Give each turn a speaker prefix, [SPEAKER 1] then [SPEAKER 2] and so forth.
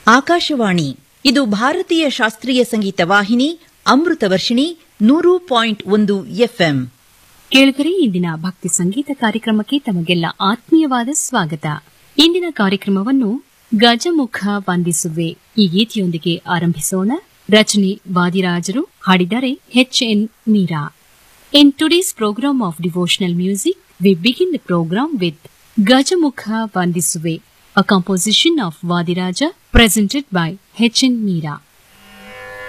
[SPEAKER 1] ಆಕಾಶವಾಣಿ ಇದು ಭಾರತೀಯ ಶಾಸ್ತ್ರೀಯ ಸಂಗೀತ ವಾಹಿನಿ ಅಮೃತ ವರ್ಷಿಣಿ ನೂರು ಪಾಯಿಂಟ್ ಒಂದು ಎಫ್ಎಂ
[SPEAKER 2] ಕೇಳುಗರೆ ಇಂದಿನ ಭಕ್ತಿ ಸಂಗೀತ ಕಾರ್ಯಕ್ರಮಕ್ಕೆ ತಮಗೆಲ್ಲ ಆತ್ಮೀಯವಾದ ಸ್ವಾಗತ ಇಂದಿನ ಕಾರ್ಯಕ್ರಮವನ್ನು ಗಜಮುಖ ವಂದಿಸುವೆ ಈ ಗೀತೆಯೊಂದಿಗೆ ಆರಂಭಿಸೋಣ ರಚನೆ ವಾದಿರಾಜರು ಹಾಡಿದರೆ H N Meera in today's programme of devotional music we begin the programme with ಗಜಮುಖ ವಂದಿಸುವೆ a composition of Vadiraja presented by H.N. Meera.